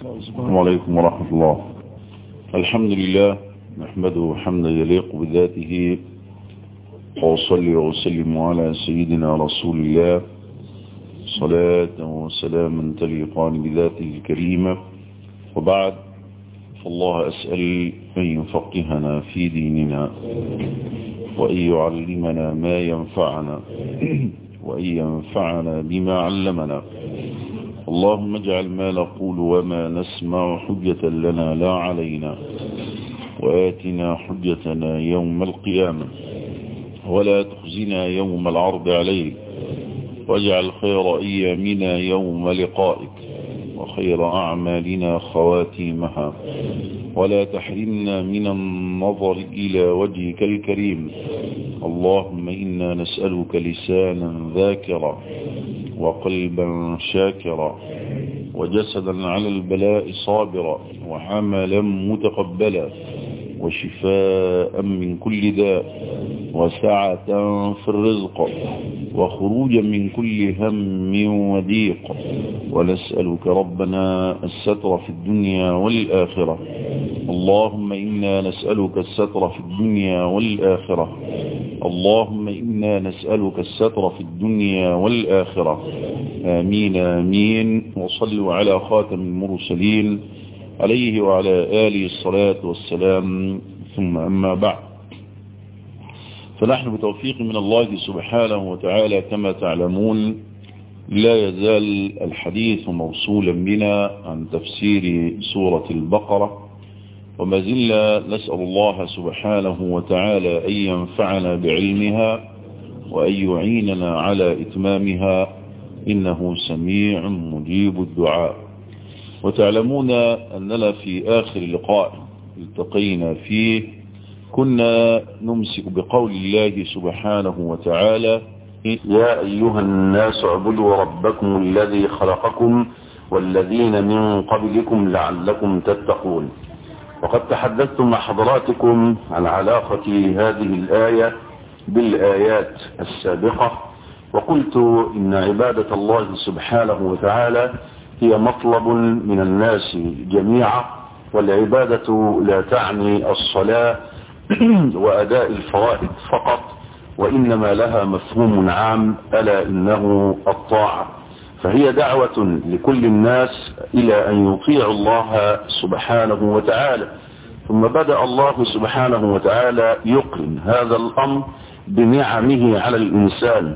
السلام عليكم ورحمة الله الحمد لله نحمده حمدا يليق بذاته وأصلي وأسلم على سيدنا رسول الله صلاة وسلاما تليقان بذاته الكريمة وبعد فالله أسأل أن يفقهنا في ديننا وأن يعلمنا ما ينفعنا وأن ينفعنا بما علمنا اللهم اجعل ما نقول وما نسمع حجة لنا لا علينا وآتنا حجتنا يوم القيامة ولا تخزنا يوم العرض عليك واجعل خير أيامنا يوم لقائك وخير أعمالنا خواتيمها ولا تحرمنا من النظر إلى وجهك الكريم اللهم إنا نسألك لسانا ذاكرا وقلبا شاكرا وجسدا على البلاء صابرا وعملا متقبلا وشفاء من كل داء وسعة في الرزق وخروجا من كل هم وضيق ونسألك ربنا الستر في الدنيا والآخرة اللهم إنا نسألك الستر في الدنيا والآخرة اللهم إنا نسألك الستر في الدنيا والآخرة آمين آمين وصلوا على خاتم المرسلين عليه وعلى آله الصلاة والسلام ثم أما بعد فنحن بتوفيق من الله سبحانه وتعالى كما تعلمون لا يزال الحديث موصولا بنا عن تفسير سورة البقرة وما زلنا نسأل الله سبحانه وتعالى أن ينفعنا بعلمها وأن يعيننا على إتمامها إنه سميع مجيب الدعاء وتعلمون أننا في آخر لقاء التقينا فيه كنا نمسك بقول الله سبحانه وتعالى يا أيها الناس اعبدوا ربكم الذي خلقكم والذين من قبلكم لعلكم تتقون وقد تحدثت مع حضراتكم عن علاقة هذه الآية بالآيات السابقة وقلت إن عبادة الله سبحانه وتعالى هي مطلب من الناس جميعا والعبادة لا تعني الصلاة وأداء الفرائض فقط وإنما لها مفهوم عام ألا إنه الطاعة فهي دعوة لكل الناس إلى أن يطيعوا الله سبحانه وتعالى ثم بدأ الله سبحانه وتعالى يقرن هذا الأمر بنعمه على الإنسان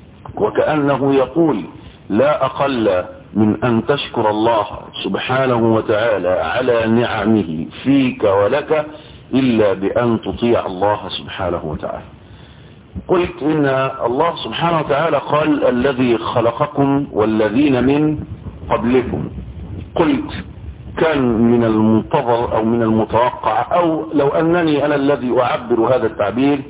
وكأنه يقول لا أقل من أن تشكر الله سبحانه وتعالى على نعمه فيك ولك إلا بأن تطيع الله سبحانه وتعالى قلت إن الله سبحانه وتعالى قال الذي خلقكم والذين من قبلكم قلت كان من المنتظر أو من المتوقع أو لو أنني أنا الذي أعبر هذا التعبير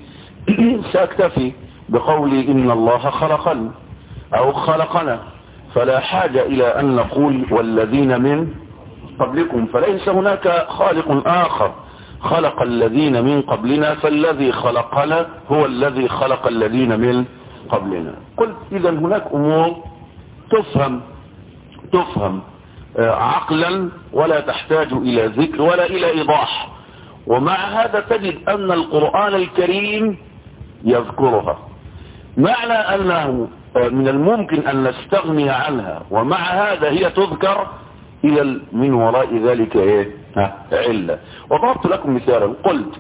سأكتفي بقولي إن الله خلقني أو خلقنا فلا حاجة إلى أن نقول والذين من قبلكم فليس هناك خالق آخر خلق الذين من قبلنا فالذي خلقنا هو الذي خلق الذين من قبلنا قلت إذا هناك أمور تفهم تفهم عقلا ولا تحتاج إلى ذكر ولا إلى إيضاح ومع هذا تجد أن القرآن الكريم يذكرها معنى أنه من الممكن أن نستغني عنها ومع هذا هي تذكر إلى من وراء ذلك إيه علة وضربت لكم مثالا قلت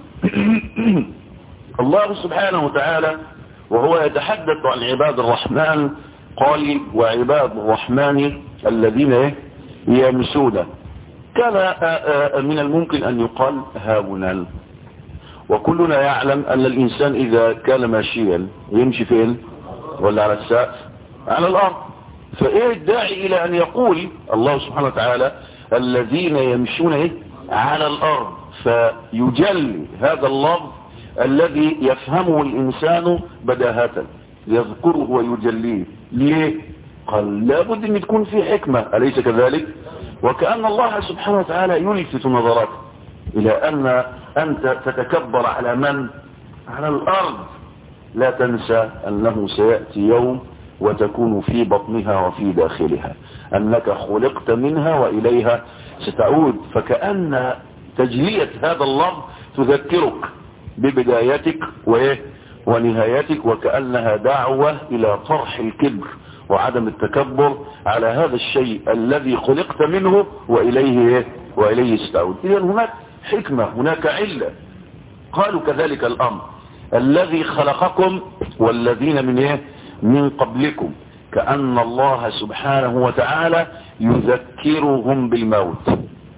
الله سبحانه وتعالى وهو يتحدث عن عباد الرحمن قال وعباد الرحمن الذين إيه يمسون كان من الممكن أن يقال هاونا وكلنا يعلم أن الإنسان إذا كان ماشيا يمشي فين ولا على السقف على الأرض فإيه الداعي إلى أن يقول الله سبحانه وتعالى الذين يمشون إيه على الأرض فيجلي هذا اللفظ الذي يفهمه الإنسان بداهة يذكره ويجليه ليه قال لابد أن تكون في حكمة أليس كذلك وكأن الله سبحانه وتعالى يلفت نظرك إلى أن أنت تتكبر على من على الأرض لا تنسى أنه سيأتي يوم وتكون في بطنها وفي داخلها أنك خلقت منها وإليها ستعود فكأن تجلية هذا اللفظ تذكرك ببدايتك وإيه ونهايتك وكأنها دعوة إلى طرح الكبر وعدم التكبر على هذا الشيء الذي خلقت منه وإليه إيه؟ وإليه ستعود إذا هناك حكمة هناك علة قالوا كذلك الأمر الذي خلقكم والذين من إيه من قبلكم كأن الله سبحانه وتعالى يذكرهم بالموت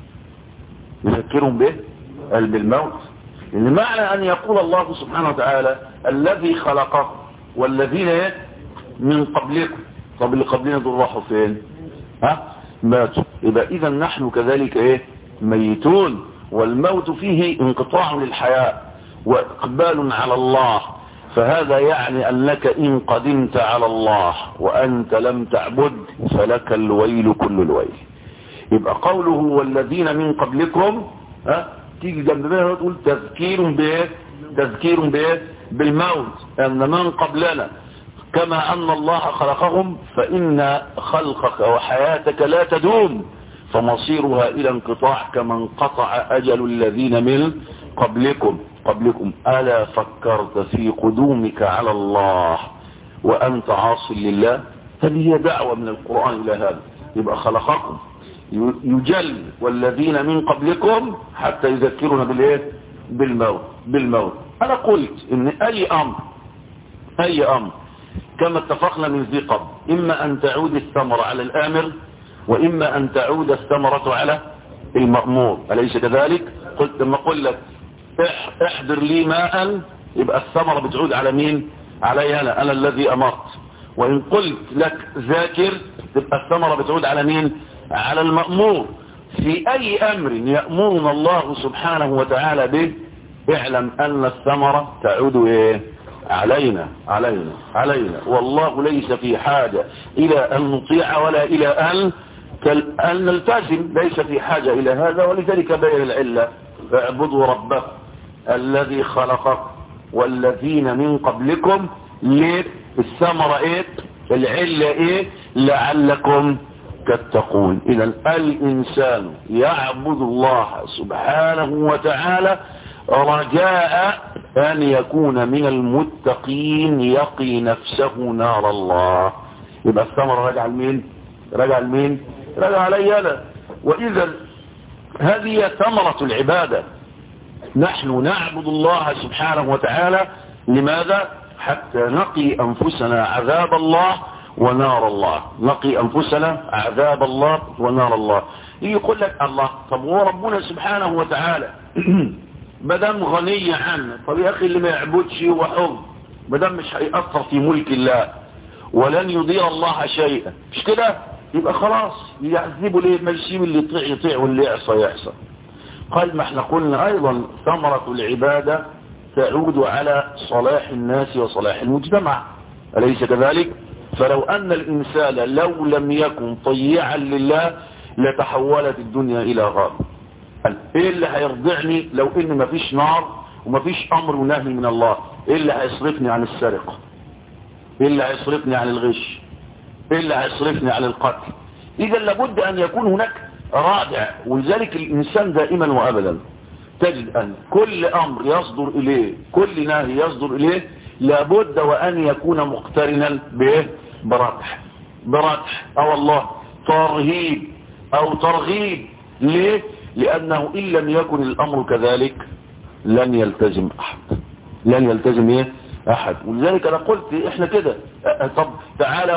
يذكرهم به قال بالموت إن معنى أن يقول الله سبحانه وتعالى الذي خلقكم والذين إيه من قبلكم طب اللي قبلنا دول راحوا فين ها ماتوا يبقى إذا نحن كذلك إيه ميتون والموت فيه انقطاع للحياة وإقبال على الله فهذا يعني أنك إن قدمت على الله وأنت لم تعبد فلك الويل كل الويل يبقى قوله والذين من قبلكم ها تيجي جنب منها تقول تذكير بايه تذكير بايه بالموت ان من قبلنا كما ان الله خلقهم فان خلقك وحياتك لا تدوم فمصيرها الى انقطاع كما انقطع اجل الذين من قبلكم قبلكم الا فكرت في قدومك على الله وانت عاص لله هذه هي دعوه من القران الى هذا يبقى خلقكم يجل والذين من قبلكم حتى يذكرنا بالايه بالموت بالموت انا قلت ان اي امر اي امر كما اتفقنا من ذي قبل اما ان تعود الثمرة على الامر واما ان تعود الثمرة على المأمور اليس كذلك قلت لما قل لك احضر لي ماء يبقى الثمرة بتعود على مين علي انا انا الذي امرت وان قلت لك ذاكر تبقى الثمرة بتعود على مين على المأمور في أي أمر يأمرنا الله سبحانه وتعالى به اعلم أن الثمرة تعود إيه؟ علينا علينا علينا والله ليس في حاجة إلى أن نطيع ولا إلى أن أن نلتزم ليس في حاجة إلى هذا ولذلك بين العلة اعبدوا ربكم الذي خلقكم والذين من قبلكم ليه الثمرة ايه العلة ايه لعلكم تتقون إذا الإنسان يعبد الله سبحانه وتعالى رجاء أن يكون من المتقين يقي نفسه نار الله يبقى الثمرة رجع لمين رجع لمين رجع علي أنا وإذا هذه ثمرة العبادة نحن نعبد الله سبحانه وتعالى لماذا حتى نقي أنفسنا عذاب الله ونار الله نقي أنفسنا عذاب الله ونار الله يقول لك الله طب هو ربنا سبحانه وتعالى مدام غني عنه طب يا أخي اللي ما يعبدش هو حر مدام مش هيأثر في ملك الله ولن يضيع الله شيئا مش كده يبقى خلاص يعذبوا ليه ما يسيب اللي يطيع يطيع واللي يعصى يعصى قال ما احنا قلنا أيضا ثمرة العبادة تعود على صلاح الناس وصلاح المجتمع أليس كذلك فلو أن الإنسان لو لم يكن طيعا لله لتحولت الدنيا إلى غاب إيه اللي هيرضعني لو إن مفيش نار ومفيش أمر ونهي من الله إيه اللي هيصرفني عن السرقة إيه اللي هيصرفني عن الغش إيه اللي هيصرفني عن القتل إذا لابد أن يكون هناك رادع ولذلك الإنسان دائما وأبدا تجد أن كل أمر يصدر إليه كل نهي يصدر إليه لابد وأن يكون مقترنا بإيه برتح برتح أو الله ترهيب أو ترغيب ليه لأنه إن لم يكن الأمر كذلك لن يلتزم أحد لن يلتزم إيه أحد ولذلك أنا قلت إحنا كده طب تعالى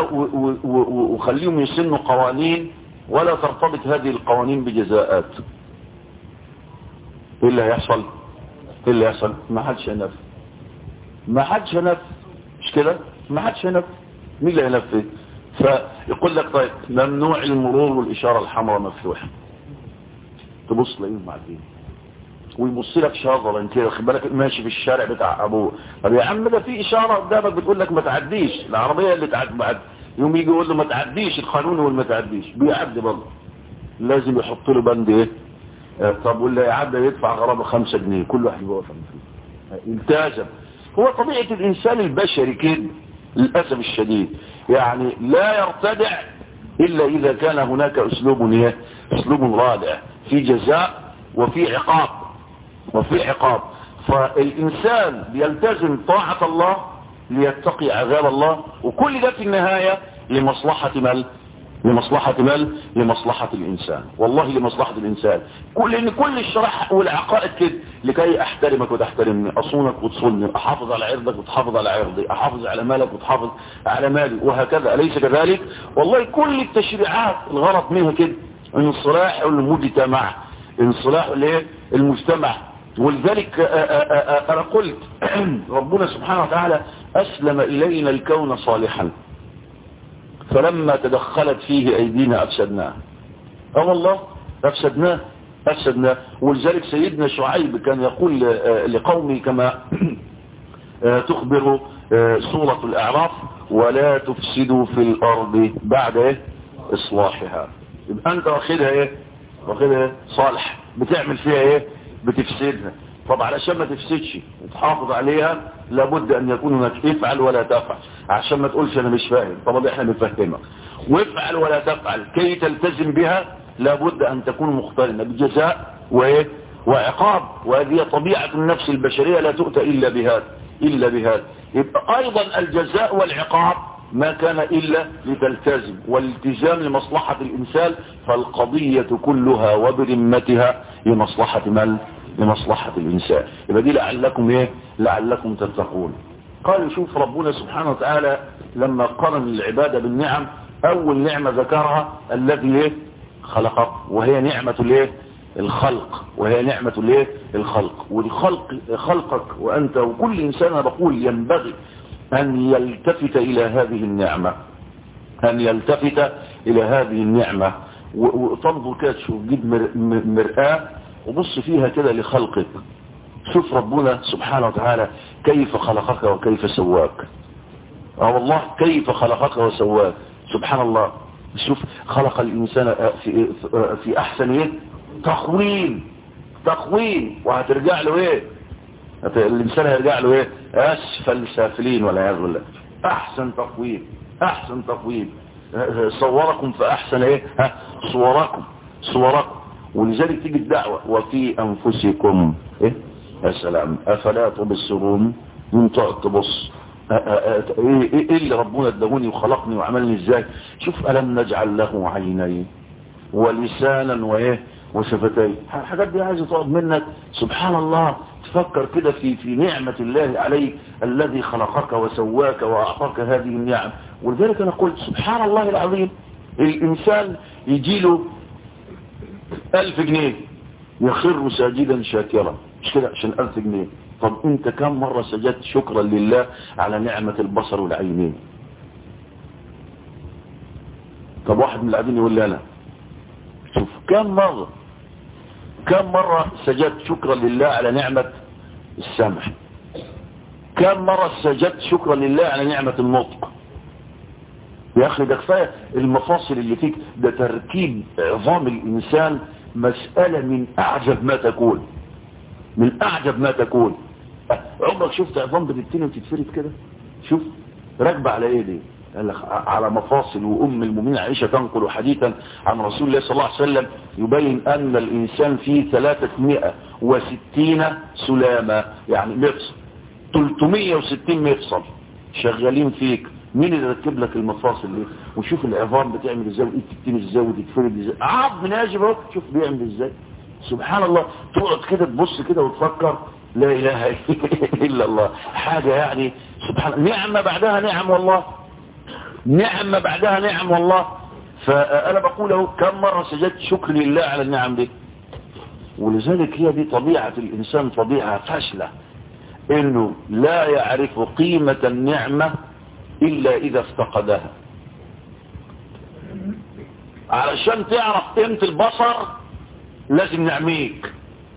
وخليهم يسنوا قوانين ولا ترتبط هذه القوانين بجزاءات ايه اللي هيحصل ايه اللي هيحصل ما حدش هينفذ ما حدش هينفذ مش كده ما حدش هينفذ مين اللي هينفذ فيقول لك طيب ممنوع المرور والاشاره الحمراء مفتوحه تبص تلاقيهم معديين ويبص لك شاطرا كده خد بالك ماشي في الشارع بتاع ابوه طب يا عم ده في اشاره قدامك بتقول لك ما تعديش العربيه اللي تعدي بعد يوم يجي يقول له ما تعديش القانون والما تعديش بيعدي برضه لازم يحط له بند ايه طب واللي يعدى يدفع غرامه 5 جنيه كل واحد يوقف فيه التزم هو طبيعه الانسان البشري كده للأسف الشديد يعني لا يرتدع إلا إذا كان هناك أسلوب إيه؟ أسلوب رادع في جزاء وفي عقاب وفي عقاب فالإنسان بيلتزم طاعة الله ليتقي عذاب الله وكل ده في النهاية لمصلحة من لمصلحة من لمصلحة الإنسان والله لمصلحة الإنسان كل لأن كل الشرح والعقائد كده لكي أحترمك وتحترمني أصونك وتصوني أحافظ على عرضك وتحافظ على عرضي أحافظ على مالك وتحافظ على مالي وهكذا أليس كذلك والله كل التشريعات الغرض منها كده انصلاح المجتمع انصلاح الايه المجتمع ولذلك أنا قلت ربنا سبحانه وتعالى أسلم إلينا الكون صالحا فلما تدخلت فيه أيدينا أفسدناه اه والله أفسدناه أفسدناه ولذلك سيدنا شعيب كان يقول لقومه كما تخبر سورة الأعراف ولا تفسدوا في الأرض بعد إيه؟ إصلاحها يبقى أنت واخدها إيه واخدها إيه؟ صالح بتعمل فيها إيه بتفسدها طب علشان ما تفسدش وتحافظ عليها لابد ان يكون هناك افعل ولا تفعل عشان ما تقولش انا مش فاهم طب احنا بنفهمك وافعل ولا تفعل كي تلتزم بها لابد ان تكون مقترنه بجزاء وايه وعقاب وهذه طبيعه النفس البشريه لا تؤتى الا بهذا الا بهذا يبقى ايضا الجزاء والعقاب ما كان إلا لتلتزم والالتزام لمصلحة الإنسان فالقضية كلها وبرمتها لمصلحة من لمصلحة الإنسان يبقى دي لعلكم إيه لعلكم تتقون قال شوف ربنا سبحانه وتعالى لما قرن العبادة بالنعم أول نعمة ذكرها الذي إيه خلقك وهي نعمة الإيه الخلق وهي نعمة الإيه الخلق والخلق خلقك وأنت وكل إنسان أنا بقول ينبغي أن يلتفت إلى هذه النعمة أن يلتفت إلى هذه النعمة وتنظر كده تشوف جيب مرآة وبص فيها كده لخلقك شوف ربنا سبحانه وتعالى كيف خلقك وكيف سواك اه والله كيف خلقك وسواك سبحان الله شوف خلق الإنسان في, في أحسن ايه تقويم تقويم وهترجع له ايه الإنسان هيرجع له ايه أسفل سافلين والعياذ بالله أحسن تقويم أحسن تقويم صوركم فأحسن ايه ها صوركم صوركم ولذلك تيجي الدعوة وفي أنفسكم إيه؟ يا سلام أفلا تبصرون من تقعد تبص ايه ايه اللي ربنا ادهوني وخلقني وعملني ازاي شوف ألم نجعل له عينين ولسانا وايه وشفتين الحاجات دي عايزه تقعد منك سبحان الله تفكر كده في في نعمة الله عليك الذي خلقك وسواك وأعطاك هذه النعم ولذلك أنا قلت سبحان الله العظيم الإنسان يجيله ألف جنيه يخر ساجدا شاكرا مش كده عشان ألف جنيه طب انت كم مرة سجدت شكرا لله على نعمة البصر والعينين طب واحد من العبين يقول لي انا شوف كم مرة كم مرة سجدت شكرا لله على نعمة السمع كم مرة سجدت شكرا لله على نعمة النطق يا أخي ده كفاية المفاصل اللي فيك ده تركيب عظام الإنسان مسألة من أعجب ما تكون من أعجب ما تكون عمرك شفت عظام بتبتني وتتفرد كده شوف راكبة على ايه دي قال لك على مفاصل وأم المؤمنين عائشة تنقل حديثا عن رسول الله صلى الله عليه وسلم يبين أن الإنسان فيه 360 سلامة يعني مفصل 360 مفصل شغالين فيك مين اللي ركب لك المفاصل دي وشوف العظام بتعمل ازاي وايد تتني ازاي وتتفرد ازاي عظم ناجب اهو شوف بيعمل ازاي سبحان الله تقعد كده تبص كده وتفكر لا اله الا الله حاجة يعني سبحان نعمة بعدها نعم والله نعمة بعدها نعم والله فانا بقول اهو كم مرة سجدت شكر لله على النعم دي ولذلك هي دي طبيعة الانسان طبيعة فاشلة انه لا يعرف قيمة النعمة الا اذا افتقدها علشان تعرف قيمة البصر لازم نعميك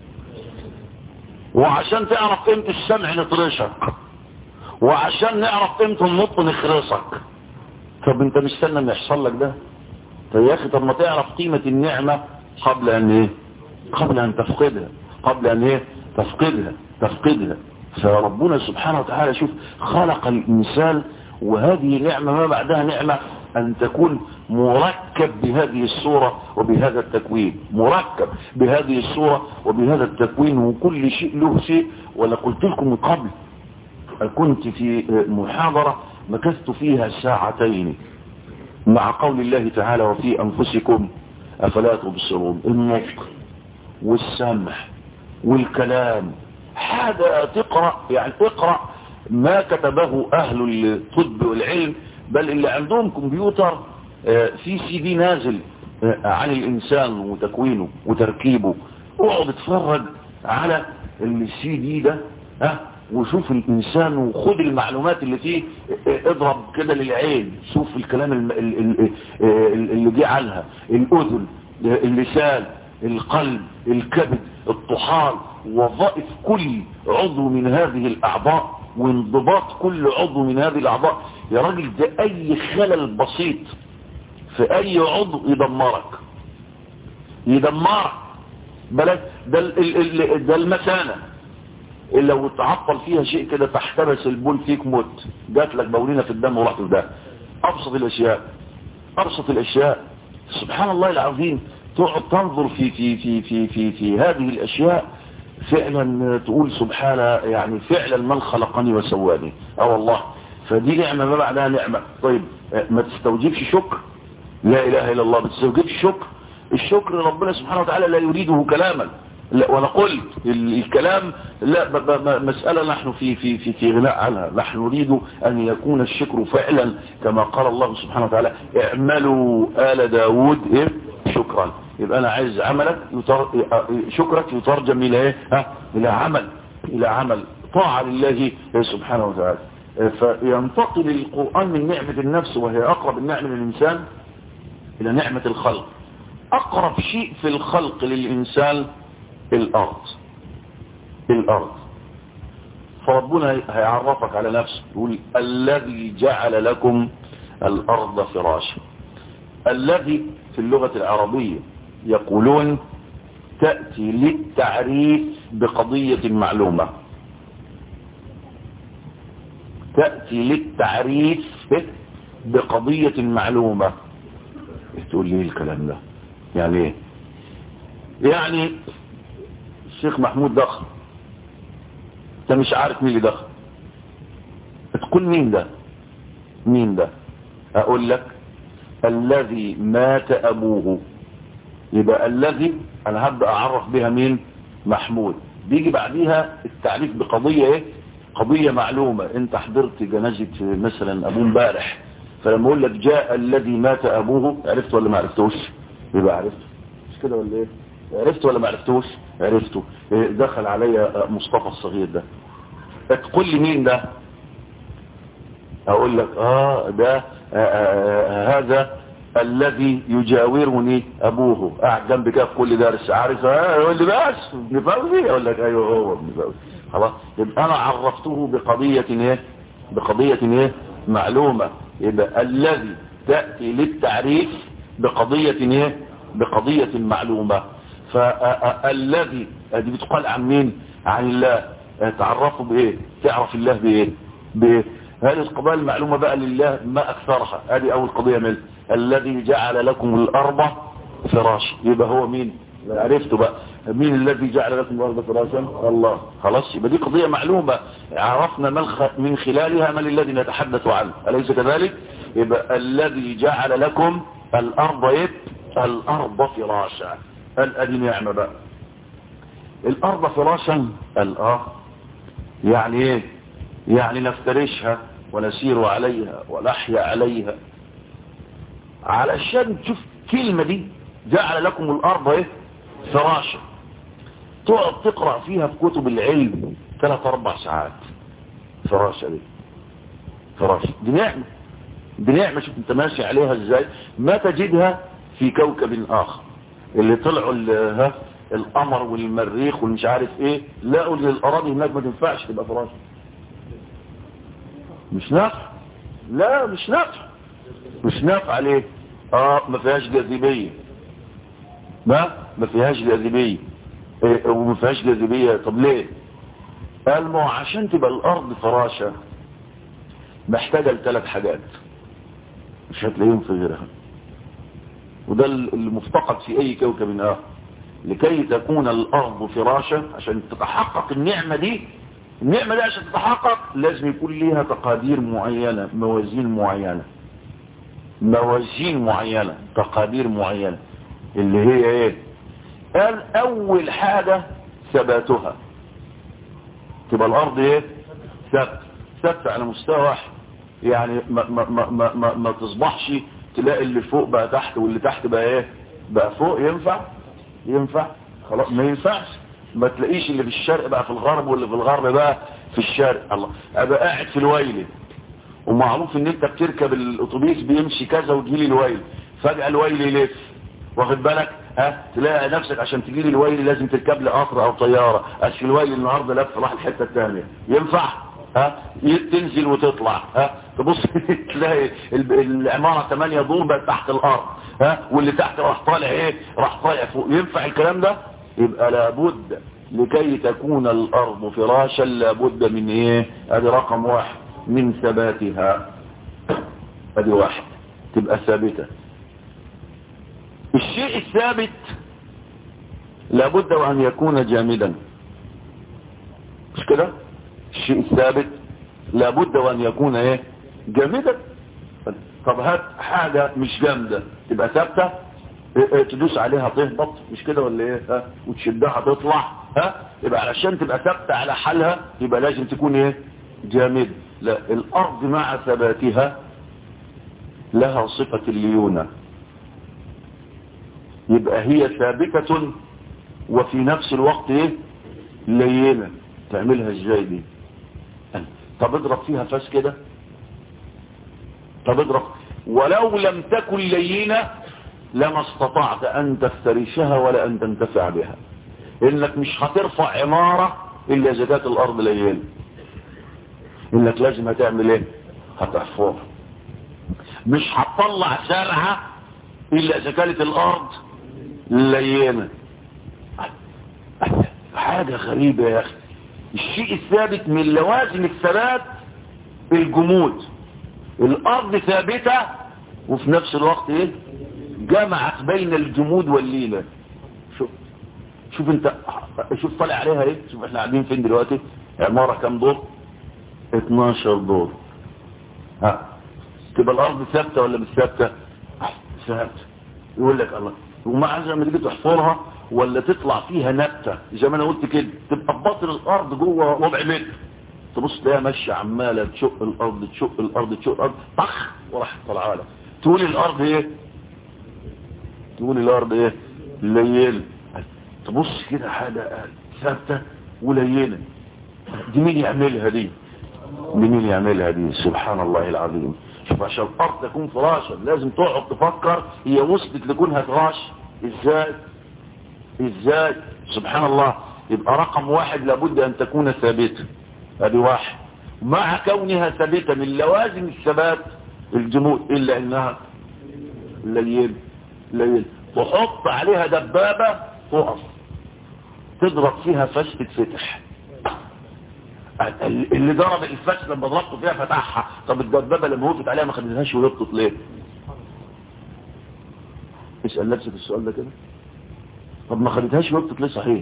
وعشان تعرف قيمة السمع نطرشك وعشان نعرف قيمة النطق نخرصك طب انت مستنى ان يحصل لك ده طب يا اخي طب ما تعرف قيمة النعمة قبل ان ايه قبل ان تفقدها قبل ان ايه تفقدها تفقدها فربنا سبحانه وتعالى شوف خلق الانسان وهذه نعمة ما بعدها نعمة أن تكون مركب بهذه الصورة وبهذا التكوين مركب بهذه الصورة وبهذا التكوين وكل شيء له شيء ولا قلت لكم من قبل كنت في محاضرة مكثت فيها ساعتين مع قول الله تعالى وفي أنفسكم أفلا تبصرون النطق والسمع والكلام حاجة تقرأ يعني اقرأ ما كتبه أهل الطب والعلم بل اللي عندهم كمبيوتر في سي دي نازل عن الإنسان وتكوينه وتركيبه اقعد اتفرج على السي دي ده ها وشوف الإنسان وخد المعلومات اللي فيه اضرب كده للعين شوف الكلام اللي جه عنها الأذن اللسان القلب الكبد الطحال وظائف كل عضو من هذه الأعضاء وانضباط كل عضو من هذه الأعضاء يا راجل ده أي خلل بسيط في أي عضو يدمرك يدمرك بلاش ده, ده المثانة اللي لو تعطل فيها شيء كده تحتبس البول فيك موت جات لك بولينة في الدم ورحت ده أبسط الأشياء أبسط الأشياء سبحان الله العظيم تقعد تنظر في في في في في, في هذه الأشياء فعلا تقول سبحانه يعني فعلا من خلقني وسواني اه والله فدي نعمة ما بعدها نعمة طيب ما تستوجبش شكر لا إله إلا الله ما تستوجبش شكر الشكر ربنا سبحانه وتعالى لا يريده كلاما لا وانا قلت الكلام لا مسألة نحن في في في في غناء عنها نحن نريد أن يكون الشكر فعلا كما قال الله سبحانه وتعالى اعملوا آل داود إيه شكرا يبقى أنا عايز عملك يتر... شكرك يترجم إلى إيه ها إلى عمل إلى عمل طاعة لله سبحانه وتعالى فينتقل القرآن من نعمة النفس وهي أقرب النعمة للإنسان إلى نعمة الخلق أقرب شيء في الخلق للإنسان الأرض الأرض فربنا هيعرفك على نفسه يقول الذي جعل لكم الأرض فراشا الذي في اللغة العربية يقولون تأتي للتعريف بقضية معلومة تأتي للتعريف بقضية معلومة تقول لي الكلام ده يعني ايه يعني الشيخ محمود دخل انت مش عارف مين اللي دخل تقول مين ده مين ده اقول لك الذي مات ابوه يبقى الذي انا هبدأ اعرف بها مين محمود بيجي بعديها التعريف بقضية ايه قضية معلومة انت حضرت جنازة مثلا ابوه امبارح فلما اقول لك جاء الذي مات ابوه عرفت ولا ما عرفتوش يبقى عرفت مش كده ولا ايه عرفت ولا ما عرفتوش عرفته دخل عليا مصطفى الصغير ده تقول لي مين ده اقول لك اه ده آه آه هذا الذي يجاورني ابوه قاعد جنب كده في كل درس عارف اه يقول لي بس ابن فوزي اقول لك ايوه هو ابن فوزي خلاص يبقى انا عرفته بقضيه ايه بقضيه ايه معلومه يبقى الذي تاتي للتعريف بقضيه ايه بقضيه معلومه فالذي دي بتقال عن مين عن الله تعرفوا بايه تعرف الله بايه بايه هذه القضايا المعلومة بقى لله ما أكثرها هذه أول قضية من الذي جعل لكم الأرض فراشا يبقى هو مين عرفتوا بقى مين الذي جعل لكم الأرض فراشا الله خلاص يبقى دي قضية معلومة عرفنا من, خ... من خلالها من الذي نتحدث عنه أليس كذلك يبقى الذي جعل لكم الأرض إيه الأرض فراشا الأدي نعمة بقى الأرض فراشا الآه يعني ايه يعني نفترشها ونسير عليها ونحيا عليها علشان تشوف كلمة دي جعل لكم الأرض ايه فراشا تقعد تقرأ فيها في كتب العلم ثلاث أربع ساعات فراشة دي فراشة دي نعمة دي نعمة شوف انت ماشي عليها ازاي ما تجدها في كوكب آخر اللي طلعوا ها القمر والمريخ والمش عارف ايه لقوا ان الاراضي هناك ما تنفعش تبقى فراشة مش نافع لا مش نافع مش نافع ليه اه ما فيهاش جاذبيه ما ما فيهاش جاذبيه إيه وما فيهاش جاذبيه طب ليه قال ما عشان تبقى الارض فراشه محتاجة لثلاث حاجات مش هتلاقيهم في غيرها وده المفتقد في اي كوكب اخر لكي تكون الارض فراشة عشان تتحقق النعمة دي النعمة دي عشان تتحقق لازم يكون ليها تقادير معينة موازين معينة موازين معينة تقادير معينة اللي هي ايه قال اول حاجة ثباتها تبقى الارض ايه ثبت ثبت على مستوى واحد يعني ما, ما, ما, ما, ما, ما تصبحش تلاقي اللي فوق بقى تحت واللي تحت بقى ايه بقى فوق ينفع ينفع خلاص ما ينفعش ما تلاقيش اللي في الشرق بقى في الغرب واللي في الغرب بقى في الشرق الله ابقى قاعد في الويل ومعروف ان انت بتركب الاتوبيس بيمشي كذا وتجيلي الويل فجأة الويل يلف واخد بالك ها تلاقي نفسك عشان تجيلي الويل لازم تركب لي قطر او طيارة اشي الويل النهاردة لف راح الحتة الثانية ينفع ها تنزل وتطلع ها تبص تلاقي العمارة 8 دور بقت تحت الارض ها واللي تحت راح طالع ايه راح طالع فوق ينفع الكلام ده يبقى لابد لكي تكون الارض فراشا لابد من ايه ادي رقم واحد من ثباتها ادي واحد تبقى ثابتة الشيء الثابت لابد وان يكون جامدا مش كده الشيء الثابت لابد وان يكون ايه جامدا طب هات حاجة مش جامدة تبقى ثابتة تدوس عليها تهبط مش كده ولا ايه ها وتشدها تطلع ها يبقى علشان تبقى ثابته على حالها يبقى لازم تكون ايه جامد لا الارض مع ثباتها لها صفة الليونة يبقى هي ثابتة وفي نفس الوقت ايه لينة تعملها ازاي دي طب اضرب فيها فاس كده طب اضرب ولو لم تكن لينة لما استطعت ان تفترشها ولا ان تنتفع بها انك مش هترفع عمارة الا اذا كانت الارض لينة انك لازم هتعمل ايه هتحفر مش هتطلع زرعة الا اذا كانت الارض لينة حاجة غريبة يا اخي الشيء الثابت من لوازم الثبات الجمود الارض ثابتة وفي نفس الوقت ايه جمعت بين الجمود والليلة شوف شوف انت شوف طالع عليها ايه شوف احنا قاعدين فين دلوقتي عمارة كام دور 12 دور ها تبقى الارض ثابتة ولا مش ثابتة ثابتة يقول لك الله ومع لما تيجي تحفرها ولا تطلع فيها نبتة زي ما انا قلت كده تبقى ببطن الارض جوه ربع متر تبص تلاقيها ماشيه عماله تشق الارض تشق الارض تشق الارض طخ وراح طالعه لك تقول الارض ايه تقول الارض ايه ليل تبص كده حاجه ثابته ولينه دي مين يعملها دي دي مين يعملها دي سبحان الله العظيم شوف عشان الارض تكون فراشا لازم تقعد تفكر هي وصلت لكونها فراش ازاي ازاي سبحان الله يبقى رقم واحد لابد ان تكون ثابته ادي واحد مع كونها ثابته من لوازم الثبات الجمود الا انها ليل ليل تحط عليها دبابه تقف تضرب فيها فش تتفتح اللي ضرب الفش لما ضربته فيها فتحها طب الدبابه لما وقفت عليها ما خدتهاش وربطت ليه اسال نفسك السؤال ده كده طب ما خدتهاش وربطت ليه صحيح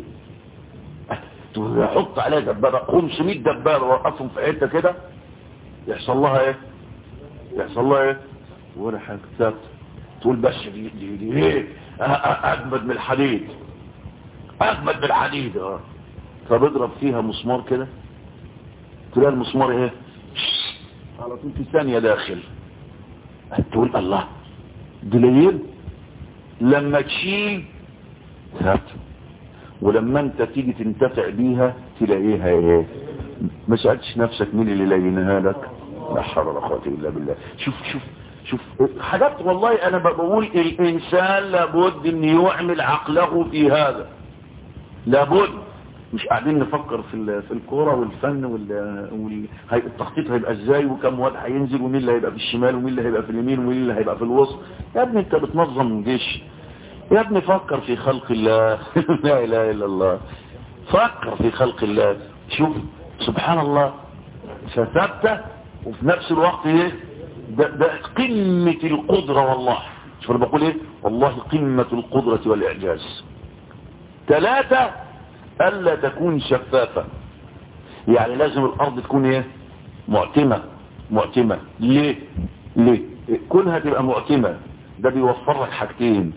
يحط عليها دبابه 500 دبابه وقفهم في حته كده يحصل لها ايه يحصل لها ايه ولا حاجه ثابته تقول بس دي دي, دي ايه اجمد من الحديد اجمد من الحديد اه طب اضرب فيها مسمار كده تلاقي المسمار ايه على طول في ثانيه داخل تقول الله دي ليل لما تشيل ثابته ولما انت تيجي تنتفع بيها تلاقيها ايه ما سألتش نفسك مين اللي لينها لك لا حول ولا قوه الا بالله شوف شوف شوف حاجات والله انا بقول الانسان لابد ان يعمل عقله في هذا لابد مش قاعدين نفكر في في الكوره والفن وال وال التخطيط هيبقى ازاي وكم واد هينزل ومين اللي هيبقى في الشمال ومين اللي هيبقى في اليمين ومين اللي هيبقى في الوسط يا ابني انت بتنظم جيش يا ابني فكر في خلق الله لا اله الا الله فكر في خلق الله شوف سبحان الله فثبت وفي نفس الوقت ايه ده, ده قمة القدرة والله شوف انا بقول ايه والله قمة القدرة والاعجاز ثلاثة الا تكون شفافة يعني لازم الارض تكون ايه معتمة معتمة ليه ليه كونها تبقى معتمة ده بيوفر لك حاجتين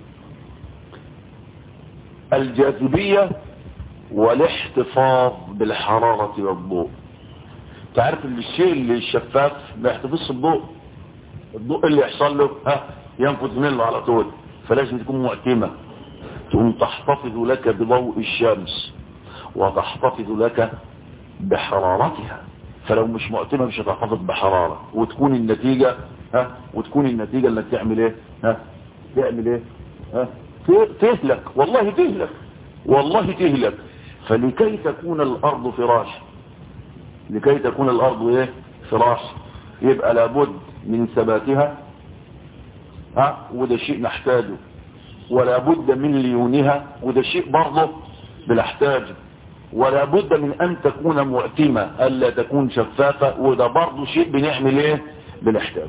الجاذبية والاحتفاظ بالحرارة والضوء تعرف ان الشيء اللي الشفاف ما يحتفظش بالضوء الضوء اللي يحصل له ها ينفذ منه على طول فلازم تكون معتمة تقوم تحتفظ لك بضوء الشمس وتحتفظ لك بحرارتها فلو مش معتمة مش هتحتفظ بحرارة وتكون النتيجة ها وتكون النتيجة انك تعمل ايه ها تعمل ايه ها تهلك والله تهلك والله تهلك فلكي تكون الارض فراش لكي تكون الارض ايه فراش يبقى لابد من ثباتها ها وده شيء نحتاجه ولا بد من ليونها وده شيء برضه بنحتاجه ولا بد من ان تكون معتمة الا تكون شفافة وده برضه شيء بنعمل ايه بنحتاجه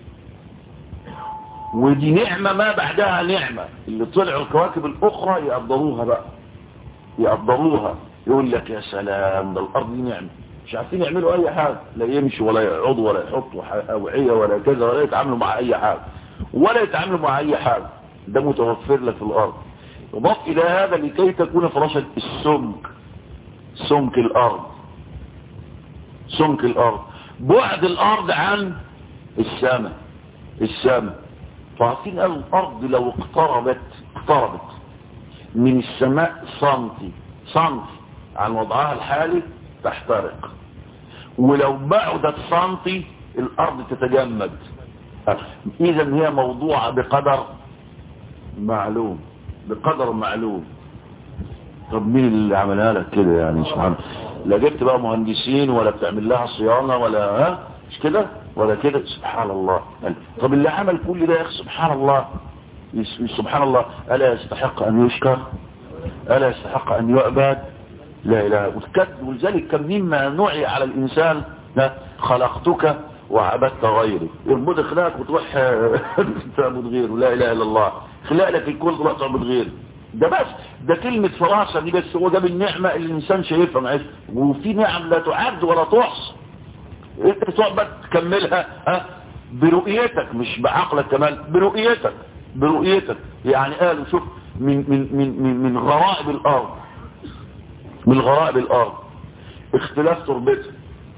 ودي نعمة ما بعدها نعمة اللي طلعوا الكواكب الاخرى يقدروها بقى يقدروها يقول لك يا سلام ده الارض دي نعمة مش عارفين يعملوا اي حاجة لا يمشوا ولا يقعدوا ولا يحطوا اوعية ولا كذا ولا يتعاملوا مع اي حاجة ولا يتعاملوا مع اي حاجة ده متوفر لك في الارض يضاف الى هذا لكي تكون فراشة السمك سمك الارض سمك الارض بعد الارض عن السماء السماء فعارفين قالوا الارض لو اقتربت اقتربت من السماء سنتي سنتي عن وضعها الحالي تحترق ولو بعدت سنتي الارض تتجمد اذا هي موضوعة بقدر معلوم بقدر معلوم طب مين اللي عملها لك كده يعني سبحان لا جبت بقى مهندسين ولا بتعمل لها صيانة ولا ها مش كده ولا كده سبحان الله طب اللي عمل كل ده يا اخي سبحان الله سبحان الله ألا يستحق أن يشكر ألا يستحق أن يعبد لا إله ولذلك كم مما نوعي على الإنسان خلقتك وعبدت غيري يربط خلاك وتروح تعبد غيره لا إله إلا الله خلق لك الكل تروح تعبد غيره ده بس ده كلمة فراسة دي بس هو ده بالنعمة اللي الإنسان شايفها معيش وفي نعم لا تعد ولا تحصى انت تعبد تكملها ها برؤيتك مش بعقلك كمان برؤيتك برؤيتك يعني قالوا شوف من من من من, من غرائب الارض من غرائب الارض اختلاف تربتها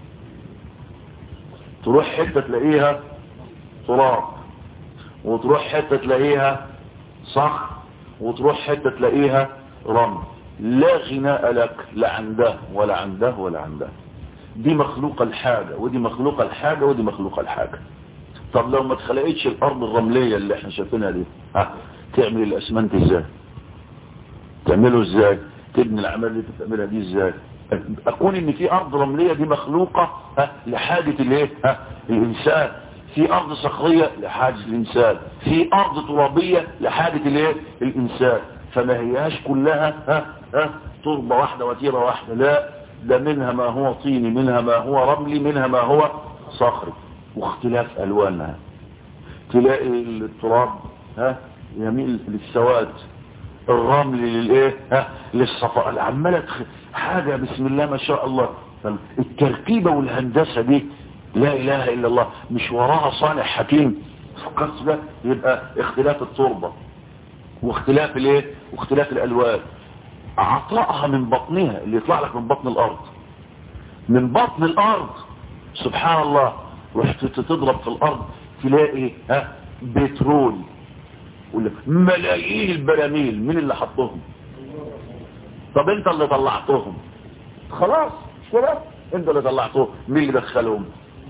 تروح حته تلاقيها تراب وتروح حته تلاقيها صخر وتروح حته تلاقيها رمل لا غناء لك لا عن ده ولا عن ده ولا عن ده دي مخلوقة الحاجة ودي مخلوقة الحاجة ودي مخلوقة الحاجة طب لو ما اتخلقتش الارض الرملية اللي احنا شايفينها دي ها تعمل الاسمنت ازاي تعمله ازاي تبني الاعمال اللي بتعملها دي ازاي اكون ان في ارض رملية دي مخلوقة ها لحاجة الايه ها الانسان في ارض صخرية لحاجة الانسان في ارض ترابية لحاجة الايه الانسان فما هياش كلها ها ها تربة واحدة وتيرة واحدة لا ده منها ما هو طيني منها ما هو رملي منها ما هو صخري واختلاف الوانها تلاقي التراب ها يميل للسواد الرمل للايه ها للصفاء عماله حاجه بسم الله ما شاء الله التركيبه والهندسه دي لا اله الا الله مش وراها صانع حكيم فكرت ده يبقى اختلاف التربه واختلاف الايه واختلاف الالوان عطائها من بطنها اللي يطلع لك من بطن الارض من بطن الارض سبحان الله رحت تضرب في الارض تلاقي ها بترول ملايين البراميل مين اللي حطهم طب انت اللي طلعتهم خلاص مش كده انت اللي طلعتهم مين اللي دخلهم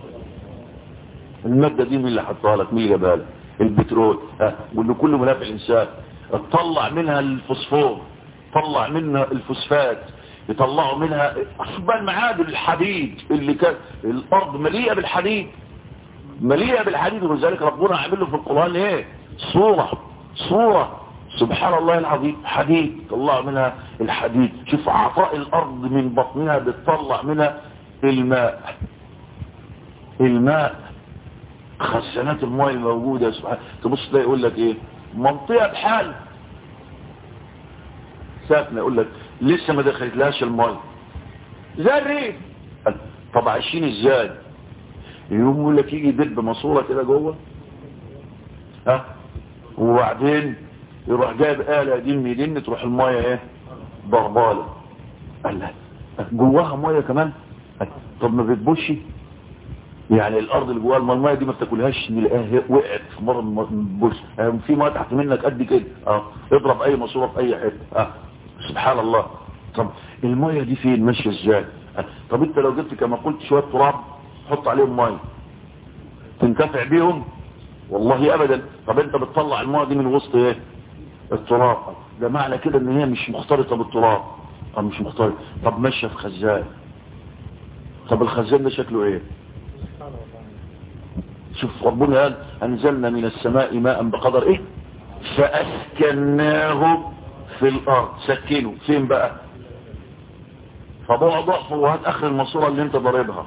المادة دي مين اللي حطها لك مين اللي جابها لك البترول ها واللي كله منافع الانسان تطلع منها الفوسفور طلع منها الفوسفات يطلعوا منها أشبه المعادن الحديد اللي كان الأرض مليئة بالحديد مليئة بالحديد ولذلك ربنا عامل له في القرآن ايه صورة صورة سبحان الله العظيم حديد طلع منها الحديد شوف عطاء الأرض من بطنها بتطلع منها الماء الماء خزانات الماء الموجودة سبحان تبص تلاقي يقول لك ايه منطقة بحال ساكنة يقول لك لسه ما دخلتلهاش الماء زي الريف طب عايشين ازاي يقوم يقول لك يجي دب ماسوره كده جوه ها وبعدين يروح جايب آلة دي الميدين تروح المايه ايه ضرباله قال لا جواها مايه كمان طب ما بتبوش يعني الارض اللي جواها المايه المايه دي ما بتاكلهاش نلاقيها وقعت في مره من البوش في مايه تحت منك قد كده اه اضرب اي ماسوره في اي حته اه سبحان الله طب المايه دي فين ماشيه ازاي آه. طب انت لو جبت كما قلت شويه تراب حط عليهم مايه تنتفع بيهم والله ابدا طب انت بتطلع المايه دي من وسط ايه التراب ده معنى كده ان هي مش مختلطه بالتراب او مش مختلطه طب ماشيه في خزان طب الخزان ده شكله ايه شوف ربنا قال انزلنا من السماء ماء بقدر ايه فاسكناه في الارض سكنه فين بقى فضوع ضعف وهات اخر الماسوره اللي انت ضاربها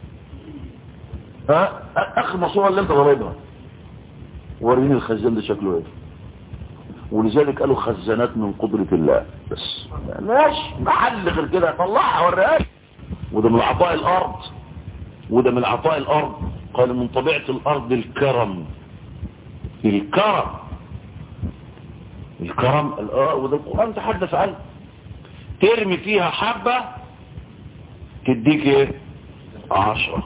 ها اخر الماسوره اللي انت ضاربها وريني الخزان ده شكله ايه ولذلك قالوا خزانات من قدرة الله بس ماشي محل غير كده طلعها وريها وده من عطاء الارض وده من عطاء الارض قال من طبيعة الارض الكرم الكرم الكرم وده القرآن تحدث عنه ترمي فيها حبة تديك ايه عشرة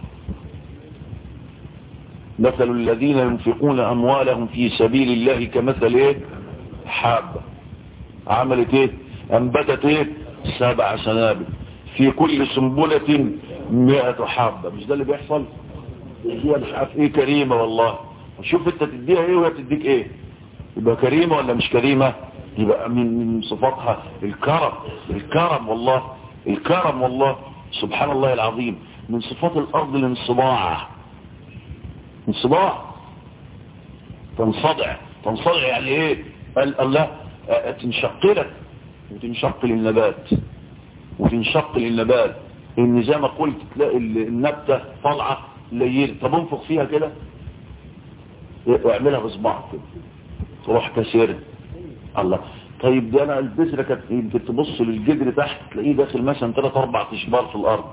مثل الذين ينفقون اموالهم في سبيل الله كمثل ايه حبة عملت ايه انبتت ايه سبع سنابل في كل سنبلة مئة حبة مش ده اللي بيحصل هي مش عارف ايه كريمة والله شوف انت تديها ايه وهي تديك ايه يبقى كريمة ولا مش كريمة يبقى من من صفاتها الكرم الكرم والله الكرم والله سبحان الله العظيم من صفات الارض الانصباع انصباع تنصدع تنصدع يعني ايه قال الله تنشق لك وتنشق للنبات وتنشق للنبات ان زي ما قلت تلاقي النبتة طالعة ليل طب انفخ فيها كده اعملها بصباعك كده تروح كسر الله طيب ده انا البذره كانت يمكن تبص للجدر تحت تلاقيه داخل مثلا 3 4 اشبار في الارض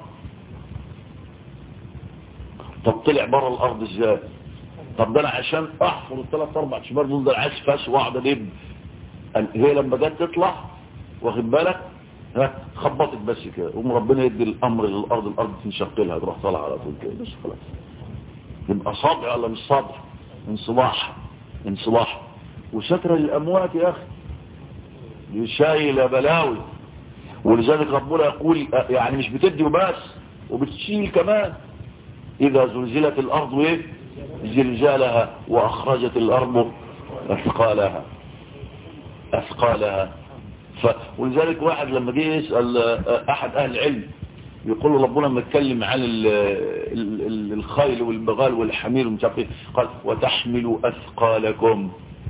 طب طلع بره الارض ازاي طب ده انا عشان احفر الثلاث اربع اشبار دول ده عايز فاس واقعد ادب هي لما جت تطلع واخد بالك ها خبطت بس كده قوم ربنا يدي الامر للارض الارض تنشق لها تروح طالعه على طول كده بس خلاص يبقى صبع ولا مش صبع انصلاح انصلاح وستر للاموات يا اخي شايل بلاوي ولذلك ربنا يقول يعني مش بتدي وبس وبتشيل كمان اذا زلزلت الارض ايه زلزالها واخرجت الارض اثقالها اثقالها ف... ولذلك واحد لما جه يسأل احد اهل العلم يقول له ربنا لما اتكلم عن ال ال الخيل والبغال والحمير ومش عارف ايه قال وتحملوا اثقالكم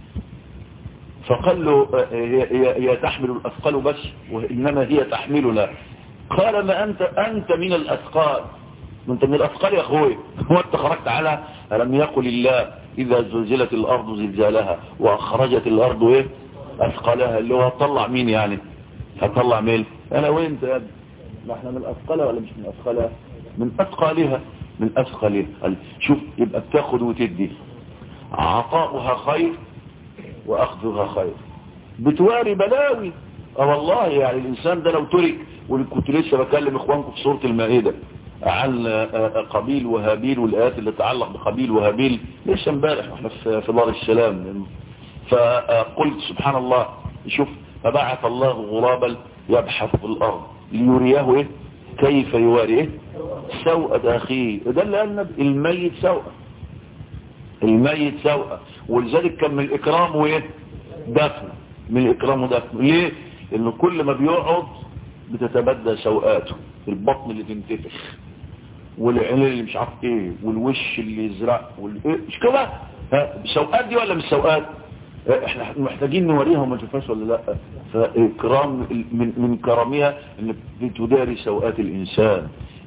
فقال له هي, هي تحمل الاثقال بس وانما هي تحملنا قال ما انت انت من الاثقال انت من الاثقال يا اخوي هو انت خرجت على الم يقل الله اذا زلزلت الارض زلزالها واخرجت الارض ايه اثقالها اللي هو هتطلع مين يعني هتطلع مين انا وانت يا ابني ما احنا من اثقالها ولا مش من اثقالها من اثقالها من اثقالها شوف يبقى بتاخد وتدي عطاؤها خير واخذها خير بتواري بلاوي اه والله يعني الانسان ده لو ترك وكنت لسه بكلم اخوانكم في سورة المائدة عن قبيل وهابيل والايات اللي تتعلق بقبيل وهابيل لسه امبارح واحنا في دار السلام فقلت سبحان الله شوف فبعث الله غرابا يبحث في الارض ليريه ايه كيف يواري ايه سوءة اخيه ده اللي قالنا الميت سوءة الميت سوءة ولذلك كان من الاكرام وايه دفن من الاكرام ودفن ليه لان كل ما بيقعد بتتبدى سوءاته البطن اللي تنتفخ والعين اللي مش عارف ايه والوش اللي يزرق والايه مش كده ها سوءات دي ولا مش سوءات احنا محتاجين نوريها وما تشوفهاش ولا لا فاكرام من من كرمها ان بتداري سوءات الانسان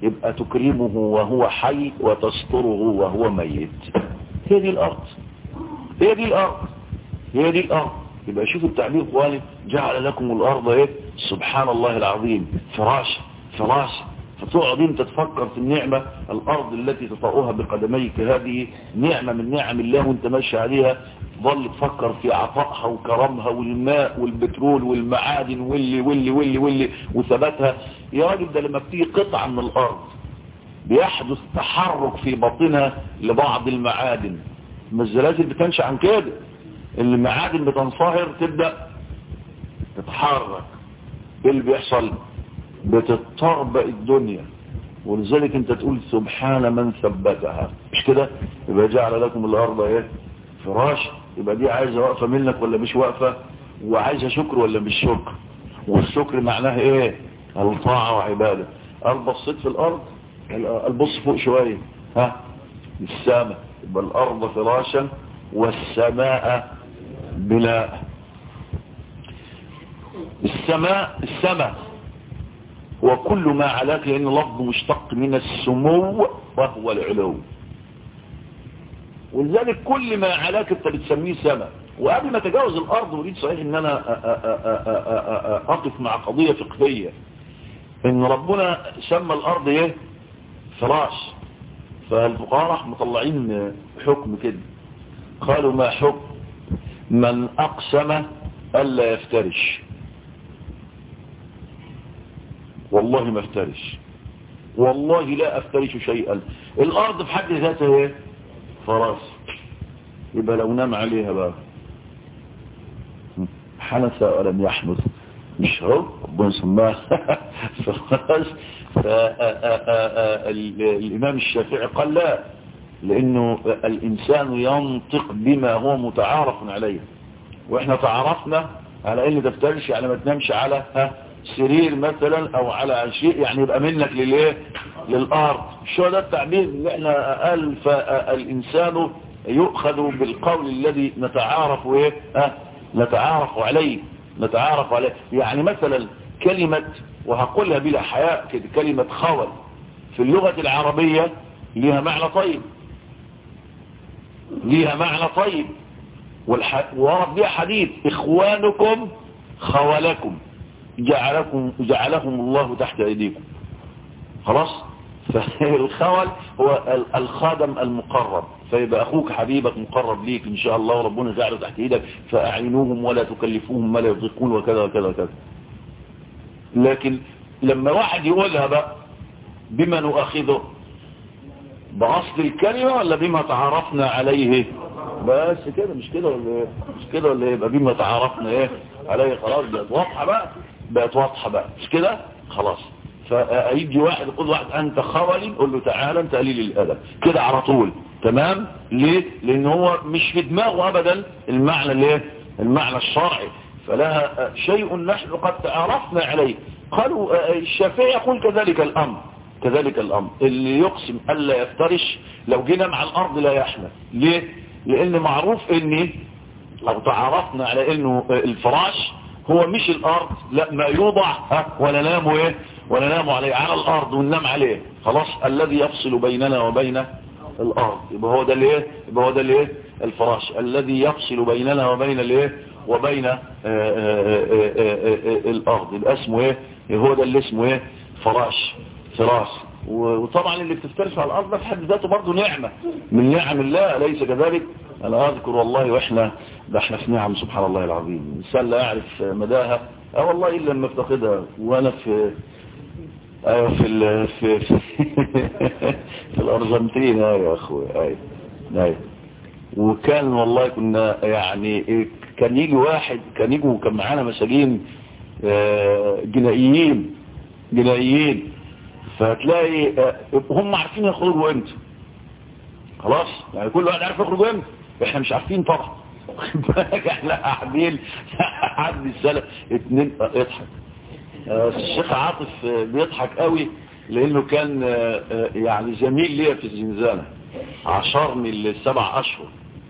يبقى تكرمه وهو حي وتستره وهو ميت هي دي الارض هي دي الارض هي دي الارض يبقى شوفوا التعبير قوالي جعل لكم الارض ايه سبحان الله العظيم فراش فراش فتقعد انت تفكر في النعمة الارض التي تطأها بقدميك هذه نعمة من نعم الله وانت ماشي عليها ظل تفكر في عطائها وكرمها والماء والبترول والمعادن واللي واللي واللي واللي وثباتها يا راجل ده لما بتيجي قطعة من الارض بيحدث تحرك في باطنها لبعض المعادن ما الزلازل بتنشأ عن كده المعادن بتنصهر تبدأ تتحرك ايه اللي بيحصل بتتطربق الدنيا ولذلك انت تقول سبحان من ثبتها مش كده يبقى جعل لكم الارض ايه فراش يبقى دي عايزه واقفه منك ولا مش واقفه وعايزه شكر ولا مش شكر والشكر معناه ايه الطاعه وعباده قال بصيت في الارض البص فوق شويه ها السماء يبقى الارض فراشا والسماء بناء السماء السماء وكل ما علاك لأن لفظ مشتق من السمو وهو العلو ولذلك كل ما علاك انت بتسميه سماء وقبل ما تجاوز الأرض اريد صحيح ان انا اقف مع قضية فقهية ان ربنا سمى الأرض ايه فراش فالفقهاء راح مطلعين حكم كده قالوا ما حكم من أقسم ألا يفترش والله ما افترش والله لا افترش شيئا الارض في حد ذاتها ايه فراس يبقى لو نام عليها بقى حنث ولم يحنث مش هو ربنا سماه فراس الامام الشافعي قال لا لانه الانسان ينطق بما هو متعارف عليه واحنا تعرفنا على ان تفترش يعني ما تنامش على ها سرير مثلا او على شيء يعني يبقى منك للايه للارض شو ده التعبير اللي احنا قال فالانسان يؤخذ بالقول الذي نتعارف ايه اه نتعارف عليه نتعارف عليه يعني مثلا كلمة وهقولها بلا حياء كده كلمة خول في اللغة العربية ليها معنى طيب ليها معنى طيب ورد بها حديث اخوانكم خولكم جعلكم جعلهم الله تحت ايديكم خلاص فالخول هو الخادم المقرب فيبقى اخوك حبيبك مقرب ليك ان شاء الله وربنا جعله تحت ايدك فاعينوهم ولا تكلفوهم ما لا يطيقون وكذا وكذا وكذا لكن لما واحد يقولها بقى بما نؤاخذه باصل الكلمه ولا بما تعرفنا عليه بس كده مش كده ولا ايه مش كده ولا يبقى بما تعرفنا ايه عليه خلاص بقت واضحه بقى بقت واضحه بقى مش كده خلاص فيجي واحد يقول واحد انت خولي قول له تعالى انت قليل الادب كده على طول تمام ليه لان هو مش في دماغه ابدا المعنى الايه المعنى الشرعي فلها شيء نحن قد تعرفنا عليه قالوا الشافعي يقول كذلك الامر كذلك الامر اللي يقسم الا يفترش لو جينا مع الارض لا يحنى ليه لان معروف ان لو تعرفنا على انه الفراش هو مش الارض لا ما يوضع ها ولا نام ايه ولا نام عليه على الارض وننام عليه خلاص الذي يفصل بيننا وبين الارض يبقى هو ده الايه يبقى هو ده الايه الفراش الذي يفصل بيننا وبين الايه وبين آآ آآ آآ الارض يبقى اسمه ايه هو ده اللي اسمه ايه فراش فراش وطبعا اللي بتفترش على الارض ده في حد ذاته برضه نعمه من نعم الله اليس كذلك انا اذكر والله واحنا ده احنا في نعم سبحان الله العظيم الانسان لا يعرف مداها اه والله الا لما افتقدها وانا في ايوه في ال في في, في الارجنتين ايوه يا اخوي ايوه ايوه وكان والله كنا يعني كان يجي واحد كان يجوا كان معانا مساجين جنائيين جنائيين فتلاقي هم عارفين يخرجوا امتى خلاص يعني كل واحد عارف يخرجوا امتى احنا مش عارفين طبعا احنا قاعدين عدي السنه اتنين اضحك الشيخ عاطف بيضحك قوي لانه كان يعني زميل ليا في الزنزانه عشرني السبع اشهر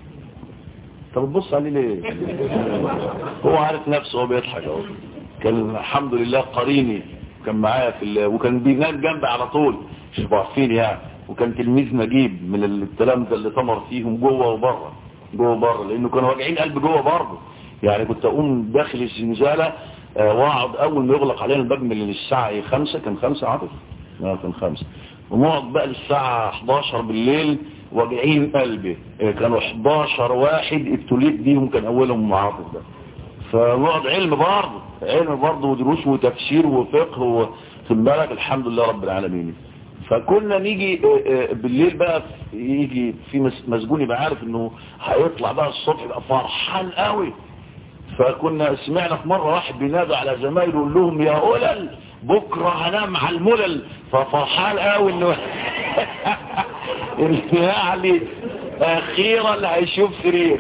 طب تبص عليه ليه هو عارف نفسه هو بيضحك اهو كان الحمد لله قريني كان معايا في ال... وكان بينام جنبي على طول مش عارفين يعني وكان تلميذ نجيب من التلامذه اللي تمر فيهم جوه وبره جوه بره لانه كانوا واجعين قلب جوه برضه يعني كنت اقوم داخل الزنزانه آه واقعد اول ما يغلق علينا الباب من الساعه 5 كان 5 عاطف اه كان 5 ونقعد بقى للساعه 11 بالليل واجعين قلبي آه كانوا 11 واحد ابتليت بيهم كان اولهم عاطف ده فنقعد علم برضه علم برضه ودروس وتفسير وفقه وخد بالك الحمد لله رب العالمين فكنا نيجي بالليل بقى يجي في مسجون يبقى عارف انه هيطلع بقى الصبح يبقى فرحان قوي فكنا سمعنا في مرة واحد بينادى على زمايله يقول لهم يا أولل بكرة هنام على الملل ففرحان قوي انه يعني اخيرا هيشوف سرير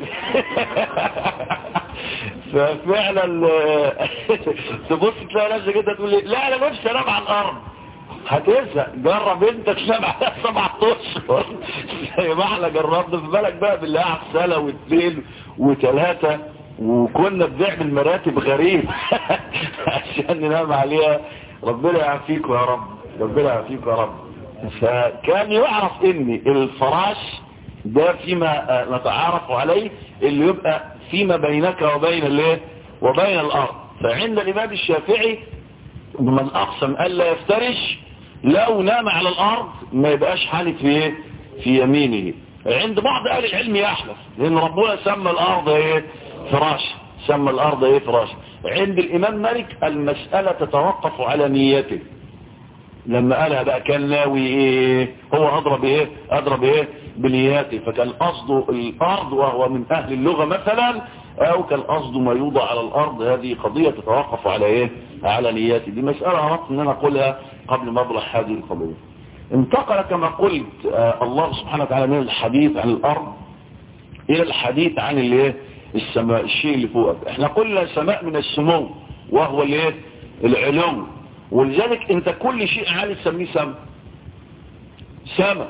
ففعلا تبص تلاقي نفسك كده تقول لي لا انا نفسي انام على الارض هتزهق جرب انت تنام على سبع اشهر زي ما احنا جربنا في بالك بقى بالله على سنه واثنين وثلاثه وكنا بنعمل مراتب غريب عشان ننام عليها ربنا يعافيكم يا رب ربنا يعافيكم يا رب فكان يعرف ان الفراش ده فيما نتعارف عليه اللي يبقى فيما بينك وبين الايه وبين الارض فعند الامام الشافعي من اقسم الا يفترش لو نام على الارض ما يبقاش حالف في ايه في يمينه عند بعض اهل العلم يحلف لان ربنا سمى الارض ايه فراش سمى الارض ايه فراش عند الامام مالك المسألة تتوقف على نيته لما قالها بقى كان ناوي ايه هو اضرب ايه اضرب ايه بنياته فكان قصده الارض وهو من اهل اللغة مثلا او كان قصده ما يوضع على الارض هذه قضية تتوقف على ايه على نياته دي مسألة اردت ان انا اقولها قبل ما اطرح هذه القضية انتقل كما قلت آه الله سبحانه وتعالى من الحديث عن الارض الى الحديث عن الايه السماء الشيء اللي فوقك احنا قلنا سماء من السمو وهو الايه العلو ولذلك انت كل شيء عالي تسميه سماء سماء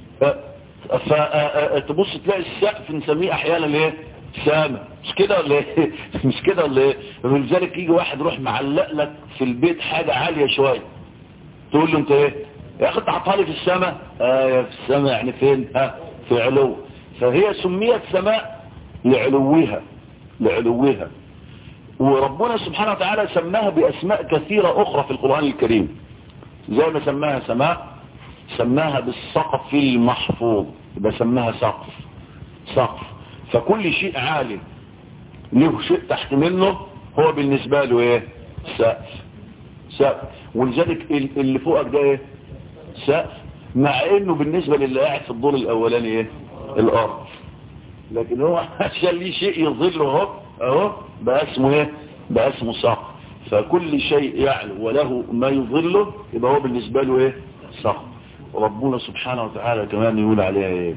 فتبص تلاقي السقف نسميه احيانا ايه سامة مش كده ولا ايه مش كده ولا ايه ولذلك يجي واحد يروح معلق لك في البيت حاجة عالية شوية تقول له انت ايه يا اخي انت حطها لي في السماء اه في السماء يعني فين ها في علو فهي سميت سماء لعلوها لعلوها وربنا سبحانه وتعالى سماها بأسماء كثيرة أخرى في القرآن الكريم زي ما سماها سماء سماها بالسقف المحفوظ يبقى سماها سقف سقف فكل شيء عالي له شيء تحت منه هو بالنسبة له ايه سقف سقف ولذلك اللي فوقك ده ايه سقف مع انه بالنسبة للي قاعد في الدور الاولاني ايه الارض لكن هو عشان ليه شيء يظله اهو اهو بقى اسمه ايه بقى اسمه سقف فكل شيء يعلو وله ما يظله يبقى هو بالنسبة له ايه سقف وربنا سبحانه وتعالى كمان يقول عليها ايه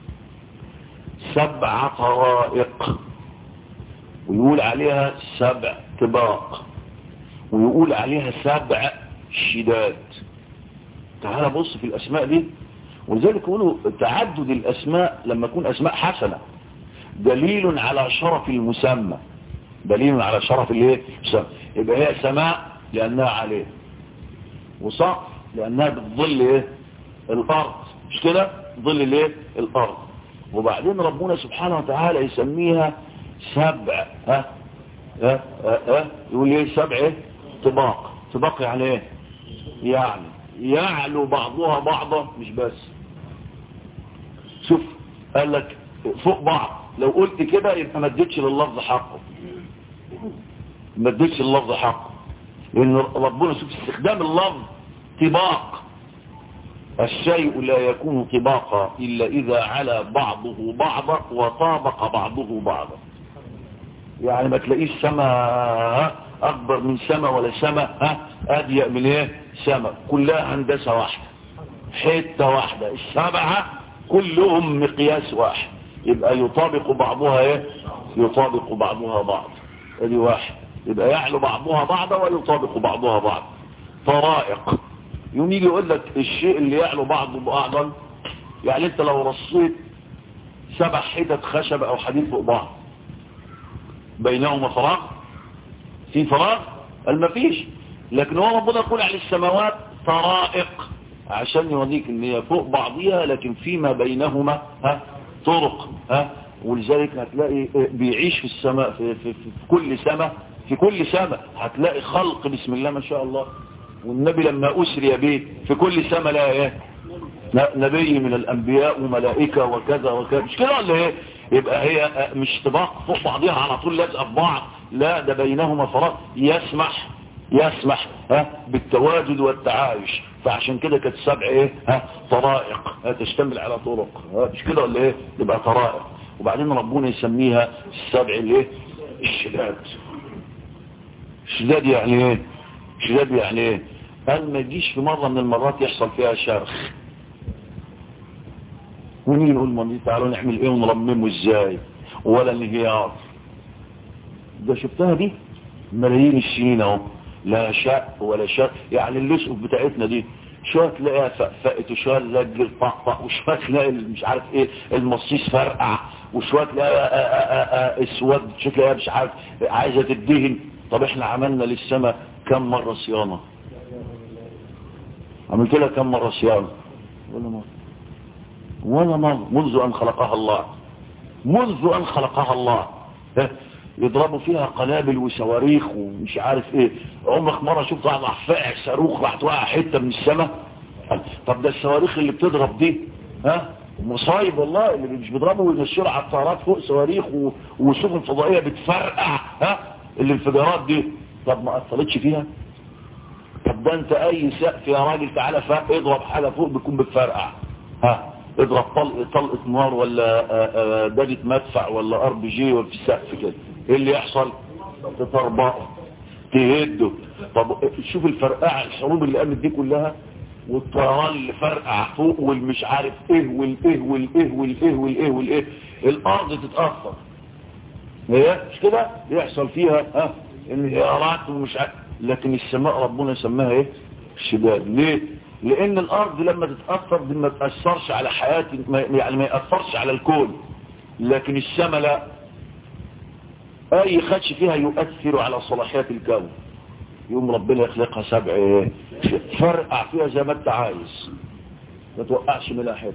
سبع طرائق ويقول عليها سبع طباق ويقول عليها سبع شداد تعال بص في الاسماء دي ولذلك يقولوا تعدد الاسماء لما يكون اسماء حسنة دليل على شرف المسمى دليل على شرف الايه يبقى هي سماء لانها عليه وسقف لانها بتظل ايه الارض مش كده ظل الايه الارض وبعدين ربنا سبحانه وتعالى يسميها سبع ها ها ها, ها يقول ايه سبع ايه طباق طباق يعني ايه يعني يعلو بعضها بعضا مش بس شوف قال لك فوق بعض لو قلت كده يبقى ما اديتش لللفظ حقه ما اديتش لللفظ حقه لان ربنا شوف استخدام اللفظ طباق الشيء لا يكون طباقا إلا إذا على بعضه بعضا وطابق بعضه بعضا يعني ما تلاقيش سما أكبر من سما ولا سما أضيق من إيه سما كلها هندسة واحدة حتة واحدة السبعة كلهم مقياس واحد يبقى يطابق بعضها إيه يطابق بعضها بعض ادي واحد يبقى يعلو بعضها بعضا ويطابق بعضها بعض طرائق يوم يجي يقول لك الشيء اللي يعلو بعضه بعضا يعني انت لو رصيت سبع حتت خشب او حديد فوق بعض بينهما فراغ في فراغ قال ما فيش لكن هو ربنا يقول على السماوات طرائق عشان يوريك ان هي فوق بعضيها لكن فيما بينهما ها طرق ها ولذلك هتلاقي بيعيش في السماء في, في, في كل سماء في كل سماء هتلاقي خلق بسم الله ما شاء الله والنبي لما أسري به في كل سماء لا ايه نبي من الأنبياء وملائكة وكذا وكذا مش كده ولا ايه يبقى هي مش طباق فوق بعضها على طول لازقه في بعض لا ده بينهما فراغ يسمح يسمح ها بالتواجد والتعايش فعشان كده كانت سبع ايه ها طرائق ها تشتمل على طرق ها مش كده ولا ايه يبقى طرائق وبعدين ربنا يسميها السبع الايه الشداد الشداد يعني ايه الشداد يعني ايه قال ما يجيش في مرة من المرات يحصل فيها شرخ ونيجي نقول ما تعالوا نعمل ايه ونرممه ازاي ولا انهيار ده شفتها دي ملايين السنين اهو لا شاء ولا شاء يعني اللسقف بتاعتنا دي شوية تلاقيها فقفقت وشوية تلاقي طقطق وشوية تلاقي مش عارف ايه المصيص فرقع وشوية تلاقيها اسود شوية تلاقيها مش عارف عايزة تدهن طب احنا عملنا للسماء كم مرة صيانة عملت لها كم مرة صيانة ولا مرة ولا مرة منذ ان خلقها الله منذ ان خلقها الله يضربوا فيها قنابل وصواريخ ومش عارف ايه عمرك مرة شفت واحد راح فاقع صاروخ راح توقع حتة من السماء طب ده الصواريخ اللي بتضرب دي ها مصايب والله اللي مش بيضربوا وينشروا على الطيارات فوق صواريخ وسفن فضائية بتفرقع ها الانفجارات دي طب ما اثرتش فيها طب ده انت اي سقف يا راجل تعالى فوق اضرب حاجة فوق بتكون بتفرقع ها اضرب طلقة طلقة نار ولا دجة مدفع ولا ار بي جي ولا في السقف كده ايه اللي يحصل تطربقه تهده طب شوف الفرقعة الحروب اللي قامت دي كلها والطيران اللي فرقع فوق والمش عارف ايه والايه والايه والايه والايه والايه الارض تتأثر هي مش كده يحصل فيها ها انهيارات ومش عارف لكن السماء ربنا سماها ايه شداد ليه لان الارض لما تتأثر دي ما تأثرش على حياة يعني ما يأثرش على الكون لكن السماء لا اي خدش فيها يؤثر على صلاحيات الكون يوم ربنا يخلقها سبع ايه فرقع فيها زي ما انت عايز ما توقعش منها حته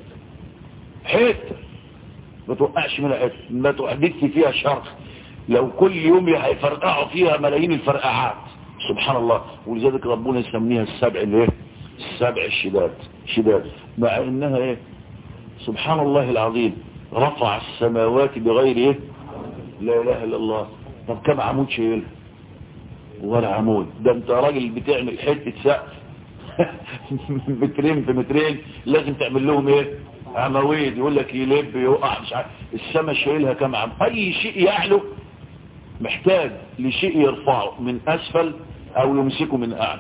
حته ما توقعش منها حته ما تحدث فيها شرخ لو كل يوم هيفرقعوا فيها ملايين الفرقعات سبحان الله ولذلك ربنا يسميها السبع الايه السبع الشداد شداد مع انها ايه سبحان الله العظيم رفع السماوات بغير ايه لا اله الا الله طب كم عمود شايلها ولا عمود ده انت راجل بتعمل حته سقف مترين في مترين لازم تعمل لهم ايه عمويد يقول لك يلب يوقع مش عارف السما شايلها كم عم اي شيء يعلو محتاج لشيء يرفعه من اسفل او يمسكه من اعلى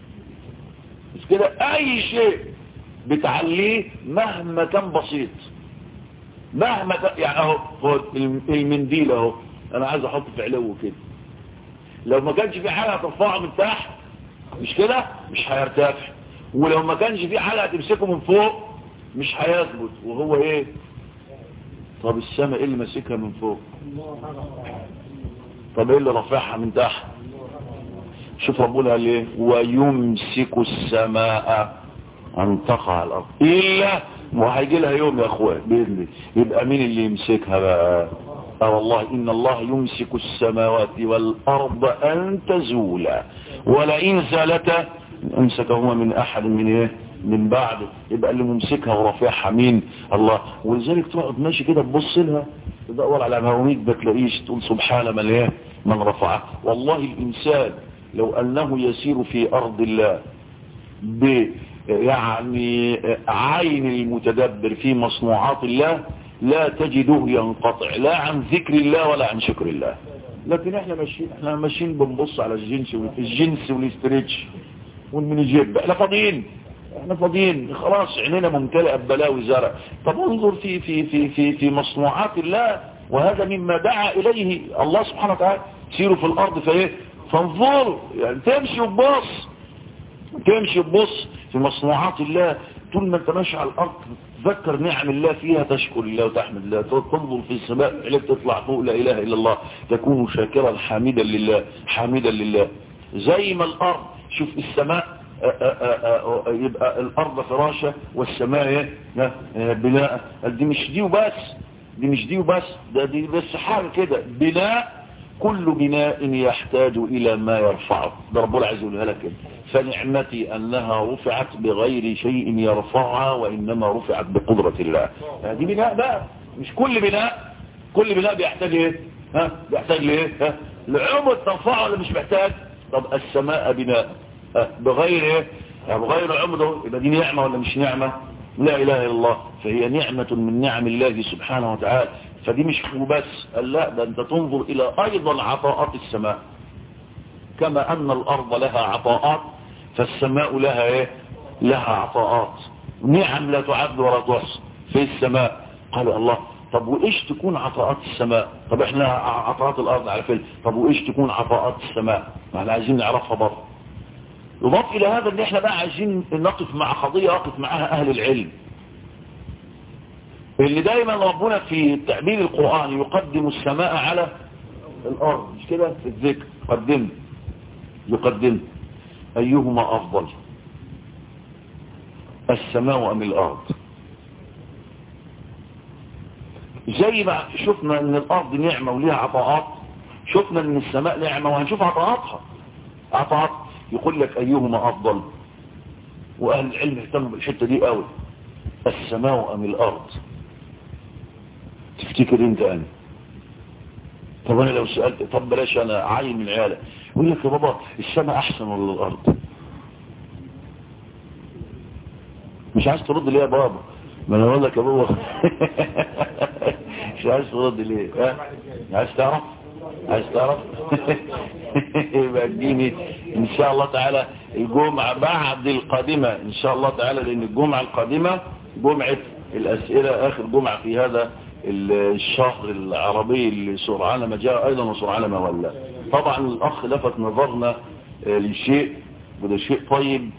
مش كده اي شيء بتعليه مهما كان بسيط مهما كان يعني اهو خد المنديل اهو انا عايز احطه في علو كده لو ما كانش في حاجه هترفعه من تحت مش كده مش هيرتفع ولو ما كانش في حاجه هتمسكه من فوق مش هيثبت وهو ايه طب السماء ايه اللي ماسكها من فوق طب ايه اللي رافعها من تحت شوف ربنا قال ايه ويمسك السماء ان تقع على الارض الا وهيجي لها يوم يا اخوان باذن الله يبقى مين اللي يمسكها بقى اه والله ان الله يمسك السماوات والارض ان تزولا ولئن زالتا امسكهما من احد من ايه من بعد يبقى اللي ممسكها ورافعها مين الله ولذلك تقعد ماشي كده تبص لها تدور على مهوميك بتلاقيش تقول سبحان من ايه من رفعها والله الانسان لو انه يسير في ارض الله ب يعني عين المتدبر في مصنوعات الله لا تجده ينقطع لا عن ذكر الله ولا عن شكر الله لكن احنا ماشيين احنا ماشيين بنبص على الجنس الجنس والاستريتش والمنجيب احنا فاضيين احنا فاضيين خلاص عينينا ممتلئه ببلاوي زرع طب انظر في في في في في مصنوعات الله وهذا مما دعا اليه الله سبحانه وتعالى سيروا في الارض فايه فانظروا يعني تمشي وتبص تمشي وتبص في مصنوعات الله طول ما انت ماشي على الارض تذكر نعم الله فيها تشكر الله وتحمد الله تنظر في السماء عليك تطلع فوق لا اله الا الله تكون شاكرا حامدا لله حامدا لله زي ما الارض شوف السماء يبقى الارض فراشة والسماء بناء دي مش دي وبس دي مش دي وبس ده دي بس حاجة كده بناء كل بناء يحتاج الى ما يرفعه ده رب العز يقولها لك كده فنعمتي انها رفعت بغير شيء يرفعها وانما رفعت بقدرة الله دي بناء بقى مش كل بناء كل بناء بيحتاج ايه ها بيحتاج لايه ها لعمد ترفعه ولا مش محتاج طب السماء بناء بغير ايه بغير عمده يبقى دي نعمة ولا مش نعمة لا اله الا الله فهي نعمة من نعم الله سبحانه وتعالى فدي مش وبس قال لا ده انت تنظر الى ايضا عطاءات السماء كما ان الارض لها عطاءات فالسماء لها ايه لها عطاءات نعم لا تعد ولا تحصى في السماء قالوا الله طب وايش تكون عطاءات السماء طب احنا عطاءات الارض على فيلم طب وايش تكون عطاءات السماء ما احنا عايزين نعرفها برضه يضاف الى هذا ان احنا بقى عايزين نقف مع قضية وقف معها اهل العلم اللي دايما ربنا في تعبير القرآن يقدم السماء على الارض مش كده في الذكر قدم يقدم ايهما افضل السماء ام الارض زي ما شفنا ان الارض نعمة وليها عطاءات شفنا ان السماء نعمة وهنشوف عطاءاتها عطاءات يقول لك ايهما افضل واهل العلم اهتموا بالحتة دي قوي السماء ام الارض تفتكر انت انا طب انا لو سألت طب بلاش انا عاين من عيالة يقول لك يا بابا السماء احسن ولا الارض مش عايز ترد ليه يا بابا ما انا اقول لك يا بابا مش عايز ترد ليه ها عايز تعرف عايز تعرف يبقى اديني ان شاء الله تعالى الجمعة بعد القادمة ان شاء الله تعالى لان الجمعة القادمة جمعة الاسئلة اخر جمعة في هذا الشهر العربي اللي سرعان ما جاء ايضا وسرعان ما ولا طبعا الاخ لفت نظرنا لشيء وده شيء طيب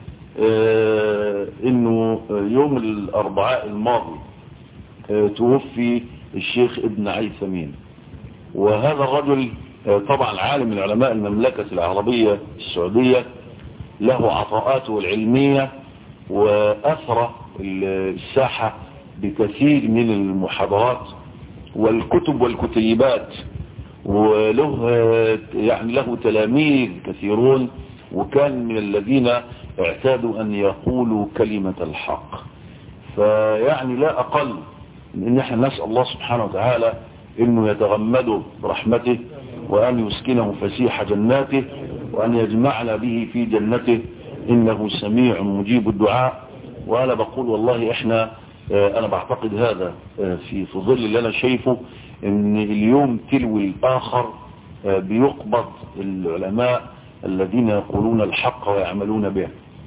انه يوم الاربعاء الماضي توفي الشيخ ابن عيثمين وهذا الرجل طبعا عالم من علماء المملكة العربية السعودية له عطاءاته العلمية وأثر الساحة بكثير من المحاضرات والكتب والكتيبات وله يعني له تلاميذ كثيرون وكان من الذين اعتادوا أن يقولوا كلمة الحق فيعني لا أقل من أن احنا نسأل الله سبحانه وتعالى أنه يتغمده برحمته وأن يسكنه فسيح جناته وأن يجمعنا به في جنته إنه سميع مجيب الدعاء وأنا بقول والله إحنا أنا بعتقد هذا في في ظل اللي أنا شايفه أن اليوم تلو الآخر بيقبض العلماء الذين يقولون الحق ويعملون به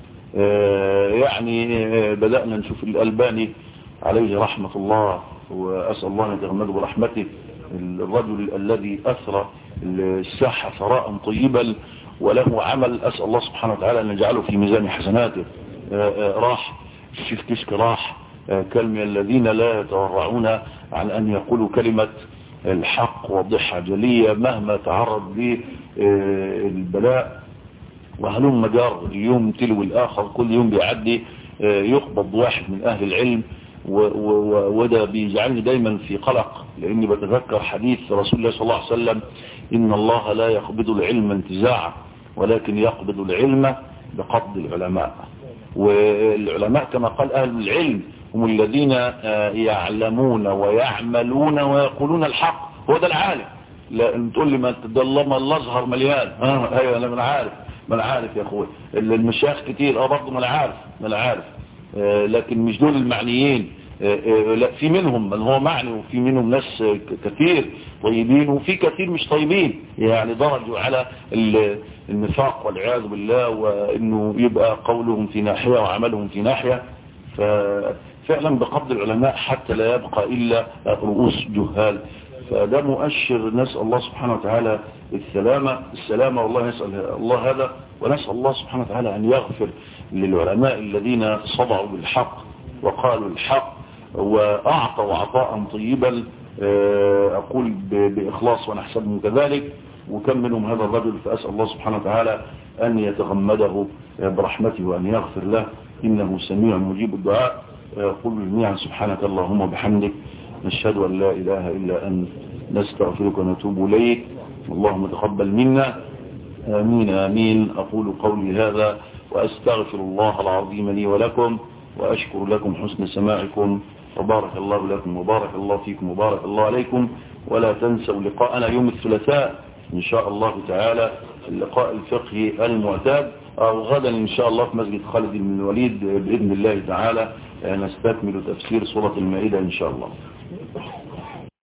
يعني بدأنا نشوف الألباني عليه رحمة الله وأسأل الله أن يتغمده برحمته الرجل الذي أثر الساحة ثراء طيبا وله عمل أسأل الله سبحانه وتعالى أن يجعله في ميزان حسناته راح الشيخ كشك راح كلمة الذين لا يتورعون عن أن يقولوا كلمة الحق وضحة جلية مهما تعرض به البلاء وهلوم مجار اليوم تلو الآخر كل يوم بيعدي يقبض واحد من أهل العلم وده بيجعلني دايما في قلق لاني بتذكر حديث رسول الله صلى الله عليه وسلم ان الله لا يقبض العلم انتزاعا ولكن يقبض العلم بقبض العلماء والعلماء كما قال اهل العلم هم الذين يعلمون ويعملون ويقولون الحق هو ده العالم لا تقول لي ما ده الله ما الازهر مليان اه ايوه انا ما عارف ما انا عارف يا اخوي المشايخ كتير اه برضه ما انا عارف ما انا عارف لكن مش دول المعنيين لا في منهم من هو معني وفي منهم ناس كثير طيبين وفي كثير مش طيبين يعني درجوا على النفاق والعياذ بالله وانه يبقى قولهم في ناحية وعملهم في ناحية ففعلا بقبض العلماء حتى لا يبقى الا رؤوس جهال فده مؤشر نسأل الله سبحانه وتعالى السلامة السلامة والله نسأل الله هذا ونسأل الله سبحانه وتعالى أن يغفر للعلماء الذين صدعوا بالحق وقالوا الحق وأعطوا عطاء طيبا أقول بإخلاص ونحسبهم كذلك وكم منهم هذا الرجل فأسأل الله سبحانه وتعالى أن يتغمده برحمته وأن يغفر له إنه سميع مجيب الدعاء قل جميعا سبحانك اللهم وبحمدك نشهد أن لا إله إلا أنت نستغفرك ونتوب إليك اللهم تقبل منا آمين آمين أقول قولي هذا وأستغفر الله العظيم لي ولكم وأشكر لكم حسن سماعكم وبارك الله لكم وبارك الله فيكم وبارك الله عليكم ولا تنسوا لقاءنا يوم الثلاثاء إن شاء الله تعالى في اللقاء الفقهي المعتاد أو غدا إن شاء الله في مسجد خالد بن الوليد بإذن الله تعالى نستكمل تفسير سورة المائدة إن شاء الله